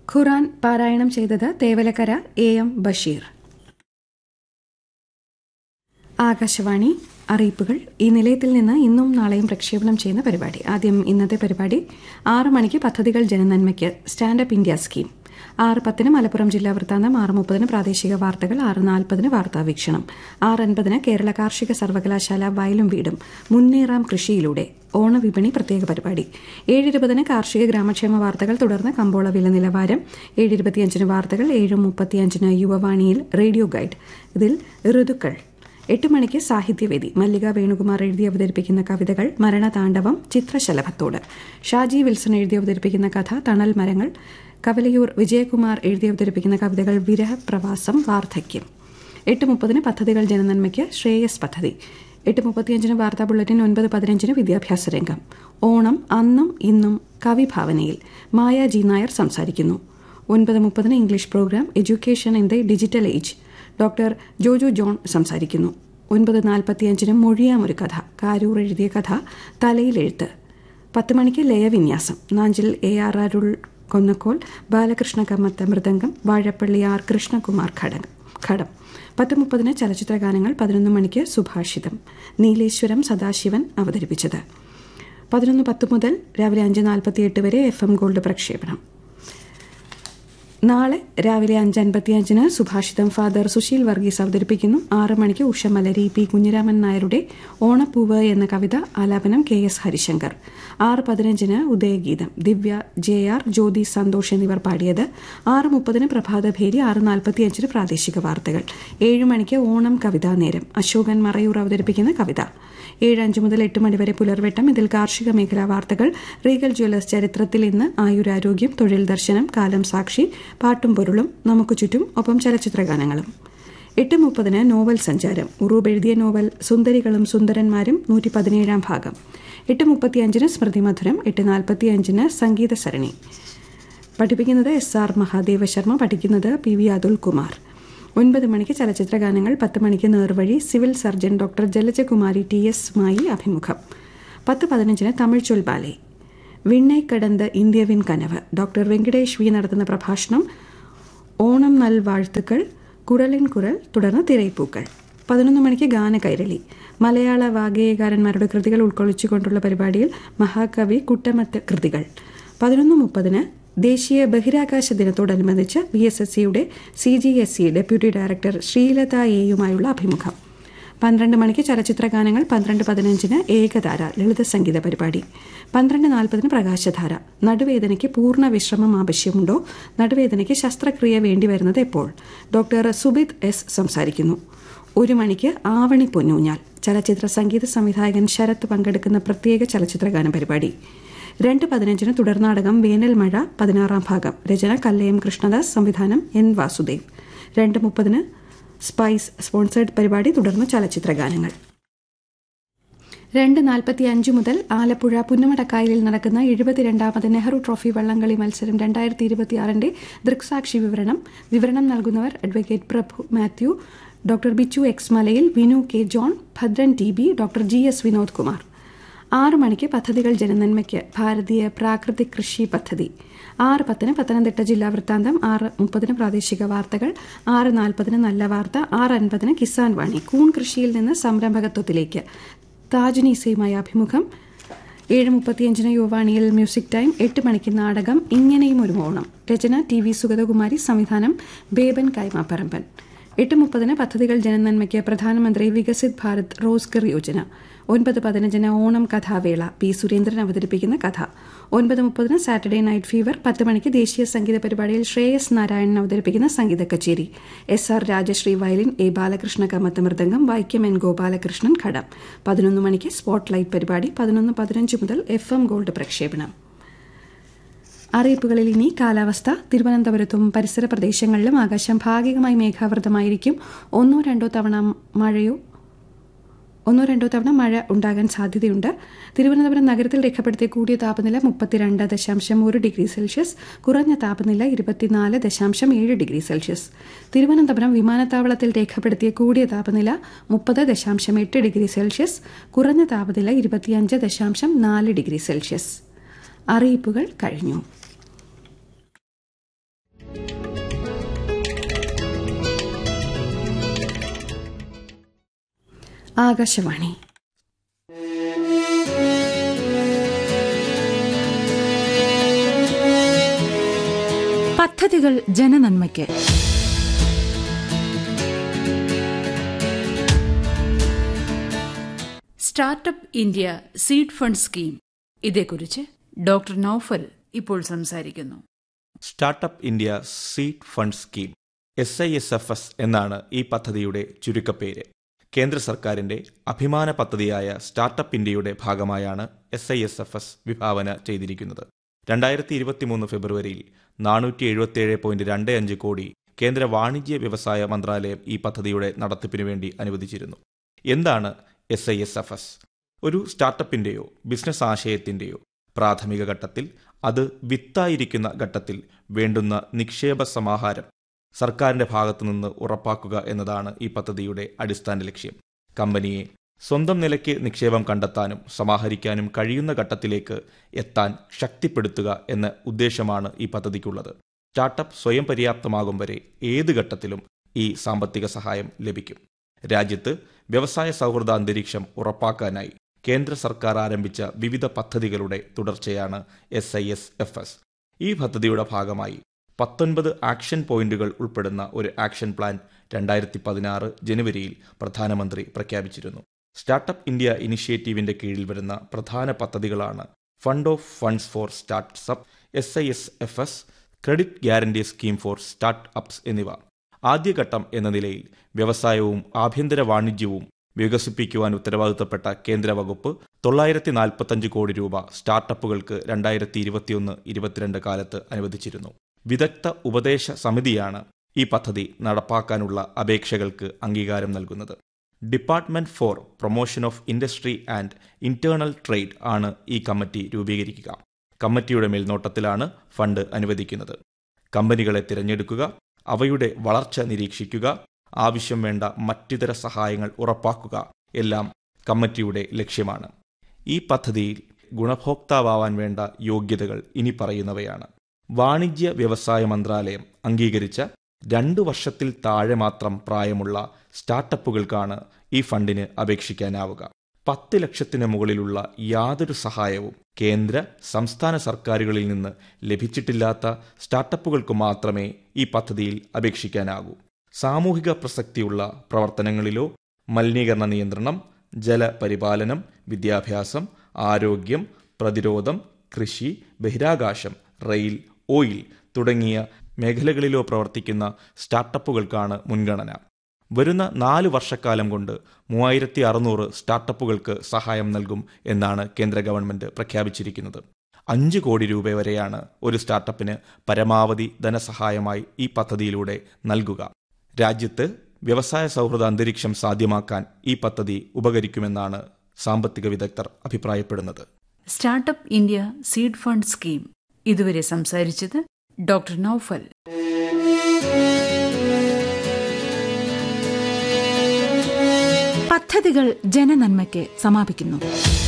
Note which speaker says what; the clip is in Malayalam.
Speaker 1: ഖുറാൻ പാരായണം ചെയ്തത് തേവലക്കര എ എം ബഷീർ ആകാശവാണി അറിയിപ്പുകൾ ഈ നിലയത്തിൽ നിന്ന് ഇന്നും നാളെയും പ്രക്ഷേപണം ചെയ്യുന്ന പരിപാടി ആദ്യം ഇന്നത്തെ പരിപാടി ആറ് മണിക്ക് പദ്ധതികൾ ജനനന്മയ്ക്ക് സ്റ്റാൻഡപ്പ് ഇന്ത്യ സ്കീം ആറ് പത്തിന് മലപ്പുറം ജില്ലാ വൃത്താന്തം ആറ് മുപ്പതിന് പ്രാദേശിക വാർത്തകൾ ആറ് നാൽപ്പതിന് വാർത്താ വീക്ഷണം ആറ് അൻപതിന് കേരള കാർഷിക സർവകലാശാല വയലും വീടും മുന്നേറാം കൃഷിയിലൂടെ ഓണവിപണി പ്രത്യേക പരിപാടി ഏഴ് ഇരുപതിന് കാർഷിക ഗ്രാമക്ഷേമ വാർത്തകൾ തുടർന്ന് കമ്പോള വില നിലവാരം ഏഴ് ഇരുപത്തിയഞ്ചിന് വാർത്തകൾ ഏഴ് മുപ്പത്തിയഞ്ചിന് യുവവാണിയിൽ റേഡിയോ ഗൈഡ് ഇതിൽ ഋതുക്കൾ എട്ട് മണിക്ക് സാഹിത്യവേദി മല്ലിക വേണുകുമാർ എഴുതി അവതരിപ്പിക്കുന്ന കവിതകൾ മരണതാണ്ഡവം ചിത്രശലഭത്തോട് ഷാജി വിൽസൺ എഴുതി അവതരിപ്പിക്കുന്ന കഥ തണൽ മരങ്ങൾ കവലയൂർ വിജയകുമാർ എഴുതി അവതരിപ്പിക്കുന്ന കവിതകൾ വിരഹപ്രവാസം വാർദ്ധക്യം എട്ട് മുപ്പതിന് പദ്ധതികൾ ജനനന്മയ്ക്ക് ശ്രേയസ് പദ്ധതി എട്ട് മുപ്പത്തിയഞ്ചിന് വാർത്താ ബുള്ളറ്റിൻ ഒൻപത് പതിനഞ്ചിന് വിദ്യാഭ്യാസ രംഗം ഓണം അന്നും ഇന്നും കവിഭാവനയിൽ മായ ജി നായർ സംസാരിക്കുന്നു ഒൻപത് മുപ്പതിന് English program education in the digital age doctor Joju John സംസാരിക്കുന്നു ഒൻപത് നാൽപ്പത്തിയഞ്ചിന് മൊഴിയാം ഒരു കഥ കാരൂർ എഴുതിയ കഥ തലയിലെഴുത്ത് പത്ത് മണിക്ക് ലയവിന്യാസം Nanjil A R Arul konnakol Balakrishna Kammath mridangam Vazhappally R Krishnakumar ഘടകം ഘടം പത്ത് മുപ്പതിന് ചലച്ചിത്ര ഗാനങ്ങൾ പതിനൊന്ന് മണിക്ക് സുഭാഷിതം നീലേശ്വരം സദാശിവൻ അവതരിപ്പിച്ചത് പതിനൊന്ന് പത്ത് മുതൽ രാവിലെ അഞ്ച് നാൽപ്പത്തിയെട്ട് വരെ എഫ് എം ഗോൾഡ് പ്രക്ഷേപണം നാളെ രാവിലെ അഞ്ച് അൻപത്തിയഞ്ചിന് സുഭാഷിതം ഫാദർ സുശീൽ വർഗീസ് അവതരിപ്പിക്കുന്നു ആറ് മണിക്ക് ഉഷമലരി പി കുഞ്ഞിരാമൻ നായരുടെ ഓണപ്പൂവ് എന്ന കവിത ആലാപനം കെ എസ് ഹരിശങ്കർ ആറ് പതിനഞ്ചിന് ഉദയഗീതം ദിവ്യ ജെ ആർ ജ്യോതി സന്തോഷ് എന്നിവർ പാടിയത് ആറ് മുപ്പതിന് പ്രഭാതഭേരി ആറ് നാൽപ്പത്തിയഞ്ചിന് പ്രാദേശിക വാർത്തകൾ ഏഴ് മണിക്ക് ഓണം കവിതാ നേരം അശോകൻ മറയൂർ അവതരിപ്പിക്കുന്ന കവിത ഏഴ് അഞ്ച് മുതൽ എട്ട് മണി വരെ പുലർവെട്ടം ഇതിൽ കാർഷിക മേഖലാ വാർത്തകൾ റീഗൽ ജ്വല്ലേഴ്സ് ചരിത്രത്തിൽ ഇന്ന് ആയുരാരോഗ്യം തൊഴിൽ ദർശനം കാലം സാക്ഷി പാട്ടും പൊരുളും നമുക്ക് ചുറ്റും ഒപ്പം ചലച്ചിത്ര ഗാനങ്ങളും എട്ട് മുപ്പതിന് നോവൽ സഞ്ചാരം ഉറൂബ് എഴുതിയ നോവൽ സുന്ദരികളും സുന്ദരന്മാരും നൂറ്റി പതിനേഴാം ഭാഗം എട്ട് മുപ്പത്തിയഞ്ചിന് സ്മൃതി മധുരം എട്ട് നാൽപ്പത്തിയഞ്ചിന് സംഗീത സരണി പഠിപ്പിക്കുന്നത് എസ് ആർ മഹാദേവ ശർമ്മ പഠിക്കുന്നത് പി വി അതുൽ കുമാർ ഒൻപത് മണിക്ക് ചലച്ചിത്ര ഗാനങ്ങൾ പത്ത് മണിക്ക് Nervazhi civil surgeon doctor Jalajakumari T എസുമായി അഭിമുഖം പത്ത് പതിനഞ്ചിന് തമിഴ് ചൊൽബാലെ വിണ്ണை കടന്ത് ഇന്ത്യവിൻ കനവ് ഡോക്ടർ വെങ്കടേഷ് വി നടത്തുന്ന പ്രഭാഷണം ഓണം നൽ വാഴ്ത്തുക്കൾ കുരലിൻ കുരൽ തുടർന്ന് തിരയിപ്പൂക്കൾ പതിനൊന്ന് മണിക്ക് ഗാനകൈരളി മലയാള വാഗേയകാരന്മാരുടെ കൃതികൾ ഉൾക്കൊള്ളിച്ചുകൊണ്ടുള്ള പരിപാടിയിൽ മഹാകവി കുട്ടമത്ത് കൃതികൾ പതിനൊന്ന് മുപ്പതിന് ദേശീയ ബഹിരാകാശ ദിനത്തോടനുബന്ധിച്ച് വി എസ് എസ് സിയുടെ C G S C deputy director Sreelatha എയുമായുള്ള അഭിമുഖം പന്ത്രണ്ട് മണിക്ക് ചലച്ചിത്ര ഗാനങ്ങൾ പന്ത്രണ്ട് പതിനഞ്ചിന് ഏകധാര ലളിത സംഗീത പരിപാടി പന്ത്രണ്ട് നാൽപ്പതിന് പ്രകാശധാര നടുവേദനയ്ക്ക് പൂർണ്ണ വിശ്രമം ആവശ്യമുണ്ടോ നടുവേദനയ്ക്ക് ശസ്ത്രക്രിയ വേണ്ടിവരുന്നത് എപ്പോൾ ഡോക്ടർ സുബിത് എസ് സംസാരിക്കുന്നു ഒരു മണിക്ക് ആവണി പൊന്നൂഞ്ഞാൽ ചലച്ചിത്ര സംഗീത സംവിധായകൻ ശരത് പങ്കെടുക്കുന്ന പ്രത്യേക ചലച്ചിത്ര ഗാന പരിപാടി രണ്ട് പതിനഞ്ചിന് തുടർനാടകം വേനൽ മഴ പതിനാറാം ഭാഗം രചന കല്ലയം കൃഷ്ണദാസ് സംവിധാനം എൻ വാസുദേവ് രണ്ട് മുപ്പതിന് സ്പൈസ് സ്പോൺസേഡ് പരിപാടി തുടർന്ന് ചലച്ചിത്ര ഗാനങ്ങൾ രണ്ട് നാൽപ്പത്തി അഞ്ച് മുതൽ ആലപ്പുഴ പുന്നമടക്കായലിൽ നടക്കുന്ന എഴുപത്തിരണ്ടാമത് നെഹ്റു ട്രോഫി വള്ളംകളി മത്സരം രണ്ടായിരത്തി ഇരുപത്തിയാറിന്റെ ദൃക്സാക്ഷി വിവരണം വിവരണം നൽകുന്നവർ advocate Prabhu Mathew doctor Bichu X Malayil Vinu K John Bhadran T B doctor G S Vinod Kumar ആറ് മണിക്ക് പദ്ധതികൾ ജനനന്മയ്ക്ക് ഭാരതീയ പ്രാകൃതിക് കൃഷി പദ്ധതി ആറ് പത്തിന് പത്തനംതിട്ട ജില്ലാ വൃത്താന്തം ആറ് മുപ്പതിന് പ്രാദേശിക വാർത്തകൾ ആറ് നാൽപ്പതിന് നല്ല വാർത്ത ആറ് അൻപതിന് കിസാൻ വാണി കൂൺ കൃഷിയിൽ നിന്ന് സംരംഭകത്വത്തിലേക്ക് താജുനീസയുമായ അഭിമുഖം ഏഴ് മുപ്പത്തിയഞ്ചിന് യുവാണിയിൽ മ്യൂസിക് ടൈം എട്ട് മണിക്ക് നാടകം ഇങ്ങനെയും ഒരു ഓണം രചന ടി വി സുഗതകുമാരി സംവിധാനം ബേബൻ കൈമാപ്പറമ്പൻ എട്ട് മുപ്പതിന് പദ്ധതികൾ ജനനന്മയ്ക്ക് പ്രധാനമന്ത്രി വികസിത് ഭാരത് റോസ്ഗർ യോജന ഒൻപത് പതിനഞ്ചിന് ഓണം കഥാവേള പി സുരേന്ദ്രൻ അവതരിപ്പിക്കുന്ന കഥ ഒൻപത് മുപ്പതിന് സാറ്റർഡേ നൈറ്റ് ഫീവർ പത്ത് മണിക്ക് ദേശീയ സംഗീത പരിപാടിയിൽ ശ്രേയസ് നാരായണൻ അവതരിപ്പിക്കുന്ന സംഗീത കച്ചേരി S R Rajasree violin A Balakrishna Kammath mridangam Vaikom N Gopalakrishnan ghatam പതിനൊന്ന് മണിക്ക് സ്പോട്ട് ലൈറ്റ് പരിപാടി പതിനൊന്ന് പതിനഞ്ച് മുതൽ എഫ് എം ഗോൾഡ് പ്രക്ഷേപണം അറിയിപ്പുകളിൽ ഇനി കാലാവസ്ഥ തിരുവനന്തപുരത്തും പരിസര പ്രദേശങ്ങളിലും ആകാശം ഭാഗികമായി മേഘാവൃതമായിരിക്കും ഒന്നോ രണ്ടോ തവണ മഴയോ ഒന്നോ രണ്ടോ തവണ മഴ ഉണ്ടാകാൻ സാധ്യതയുണ്ട് തിരുവനന്തപുരം നഗരത്തിൽ രേഖപ്പെടുത്തിയ കൂടിയ താപനില മുപ്പത്തിരണ്ട് ദശാംശം ഒരു ഡിഗ്രി സെൽഷ്യസ് കുറഞ്ഞ താപനില ഇരുപത്തിനാല് ദശാംശം ഏഴ് ഡിഗ്രി സെൽഷ്യസ് തിരുവനന്തപുരം വിമാനത്താവളത്തിൽ രേഖപ്പെടുത്തിയ കൂടിയ താപനില മുപ്പത് ദശാംശം എട്ട് ഡിഗ്രി സെൽഷ്യസ് കുറഞ്ഞ താപനില ഇരുപത്തിയഞ്ച് ദശാംശം നാല് ഡിഗ്രി സെൽഷ്യസ് അറിയിപ്പുകൾ കഴിഞ്ഞു ആകാശവാണി
Speaker 2: പദ്ധതികൾ ജനനന്മയ്ക്ക്
Speaker 3: startup India seed fund scheme ഇതേക്കുറിച്ച് ഡോക്ടർ നൌഫൽ ഇപ്പോൾ സംസാരിക്കുന്നു
Speaker 4: startup India seed fund scheme S I S F S എന്നാണ് ഈ പദ്ധതിയുടെ ചുരുക്കപ്പേര് കേന്ദ്ര സർക്കാരിന്റെ അഭിമാന പദ്ധതിയായ സ്റ്റാർട്ടപ്പ് ഇന്ത്യയുടെ ഭാഗമായാണ് S I S F S വിഭാവന ചെയ്തിരിക്കുന്നത് രണ്ടായിരത്തി ഇരുപത്തിമൂന്ന് ഫെബ്രുവരിയിൽ നാനൂറ്റി എഴുപത്തിയേഴ് പോയിന്റ് രണ്ട് അഞ്ച് കോടി കേന്ദ്ര വാണിജ്യ വ്യവസായ മന്ത്രാലയം ഈ പദ്ധതിയുടെ നടത്തിപ്പിനു വേണ്ടി അനുവദിച്ചിരുന്നു എന്താണ് S I S F S ഒരു സ്റ്റാർട്ടപ്പിന്റെയോ ബിസിനസ് ആശയത്തിന്റെയോ പ്രാഥമിക ഘട്ടത്തിൽ അത് വിത്തായിരിക്കുന്ന ഘട്ടത്തിൽ വേണ്ടുന്ന നിക്ഷേപ സമാഹാരം സർക്കാരിന്റെ ഭാഗത്തുനിന്ന് ഉറപ്പാക്കുക എന്നതാണ് ഈ പദ്ധതിയുടെ അടിസ്ഥാന ലക്ഷ്യം കമ്പനിയെ സ്വന്തം നിലയ്ക്ക് നിക്ഷേപം കണ്ടെത്താനും സമാഹരിക്കാനും കഴിയുന്ന ഘട്ടത്തിലേക്ക് എത്താൻ ശക്തിപ്പെടുത്തുക എന്ന ഉദ്ദേശമാണ് ഈ പദ്ധതിക്കുള്ളത് സ്റ്റാർട്ടപ്പ് സ്വയം പര്യാപ്തമാകും വരെ ഏത് ഘട്ടത്തിലും ഈ സാമ്പത്തിക സഹായം ലഭിക്കും രാജ്യത്ത് വ്യവസായ സൗഹൃദ അന്തരീക്ഷം ഉറപ്പാക്കാനായി കേന്ദ്ര സർക്കാർ ആരംഭിച്ച വിവിധ പദ്ധതികളുടെ തുടർച്ചയാണ് S I S F S ഈ പദ്ധതിയുടെ ഭാഗമായി പത്തൊൻപത് ആക്ഷൻ പോയിന്റുകൾ ഉൾപ്പെടുന്ന ഒരു ആക്ഷൻ പ്ലാൻ രണ്ടായിരത്തി പതിനാറ് ജനുവരിയിൽ പ്രധാനമന്ത്രി പ്രഖ്യാപിച്ചിരുന്നു സ്റ്റാർട്ടപ്പ് ഇന്ത്യ ഇനിഷ്യേറ്റീവിന്റെ കീഴിൽ വരുന്ന പ്രധാന പദ്ധതികളാണ് fund of funds for startups S I S F S credit guarantee scheme for startups എന്നിവ ആദ്യഘട്ടം എന്ന നിലയിൽ വ്യവസായവും ആഭ്യന്തര വാണിജ്യവും വികസിപ്പിക്കുവാൻ ഉത്തരവാദിത്തപ്പെട്ട കേന്ദ്ര വകുപ്പ് തൊള്ളായിരത്തി നാൽപ്പത്തഞ്ച് കോടി രൂപ സ്റ്റാർട്ടപ്പുകൾക്ക് രണ്ടായിരത്തി ഇരുപത്തിയൊന്ന് ഇരുപത്തിരണ്ട് കാലത്ത് അനുവദിച്ചിരുന്നു വിദഗ്ധ ഉപദേശ സമിതിയാണ് ഈ പദ്ധതി നടപ്പാക്കാനുള്ള അപേക്ഷകൾക്ക് അംഗീകാരം നൽകുന്നത് department for promotion of industry and internal trade ആണ് ഈ കമ്മിറ്റി രൂപീകരിക്കുക കമ്മിറ്റിയുടെ മേൽനോട്ടത്തിലാണ് ഫണ്ട് അനുവദിക്കുന്നത് കമ്പനികളെ തിരഞ്ഞെടുക്കുക അവയുടെ വളർച്ച നിരീക്ഷിക്കുക ആവശ്യം വേണ്ട മറ്റിതര സഹായങ്ങൾ ഉറപ്പാക്കുക എല്ലാം കമ്മിറ്റിയുടെ ലക്ഷ്യമാണ് ഈ പദ്ധതിയിൽ ഗുണഭോക്താവാൻ വേണ്ട യോഗ്യതകൾ ഇനി പറയുന്നവയാണ് വാണിജ്യ വ്യവസായ മന്ത്രാലയം അംഗീകരിച്ച രണ്ടു വർഷത്തിൽ താഴെ മാത്രം പ്രായമുള്ള സ്റ്റാർട്ടപ്പുകൾക്കാണ് ഈ ഫണ്ടിന് അപേക്ഷിക്കാനാവുക പത്ത് ലക്ഷത്തിന് മുകളിലുള്ള യാതൊരു സഹായവും കേന്ദ്ര സംസ്ഥാന സർക്കാരുകളിൽ നിന്ന് ലഭിച്ചിട്ടില്ലാത്ത സ്റ്റാർട്ടപ്പുകൾക്ക് മാത്രമേ ഈ പദ്ധതിയിൽ അപേക്ഷിക്കാനാകൂ സാമൂഹിക പ്രസക്തിയുള്ള പ്രവർത്തനങ്ങളിലോ മലിനീകരണ നിയന്ത്രണം ജലപരിപാലനം വിദ്യാഭ്യാസം ആരോഗ്യം പ്രതിരോധം കൃഷി ബഹിരാകാശം റെയിൽ ഓയിൽ തുടങ്ങിയ മേഖലകളിലോ പ്രവർത്തിക്കുന്ന സ്റ്റാർട്ടപ്പുകൾക്കാണ് മുൻഗണന വരുന്ന നാല് വർഷക്കാലം കൊണ്ട് മൂവായിരത്തി അറുന്നൂറ് സ്റ്റാർട്ടപ്പുകൾക്ക് സഹായം നൽകും എന്നാണ് കേന്ദ്ര ഗവൺമെന്റ് പ്രഖ്യാപിച്ചിരിക്കുന്നത് അഞ്ച് കോടി രൂപ വരെയാണ് ഒരു സ്റ്റാർട്ടപ്പിന് പരമാവധി ധനസഹായമായി ഈ പദ്ധതിയിലൂടെ നൽകുക രാജ്യത്ത് വ്യവസായ സൗഹൃദ അന്തരീക്ഷം സാധ്യമാക്കാൻ ഈ പദ്ധതി ഉപകരിക്കുമെന്നാണ് സാമ്പത്തിക വിദഗ്ധർ അഭിപ്രായപ്പെടുന്നത്
Speaker 3: startup India seed fund scheme ഇതുവരെ സംസാരിച്ചത് ഡോക്ടർ നൌഫൽ
Speaker 2: പദ്ധതികൾ ജനനന്മയ്ക്ക് സമാപിക്കുന്നു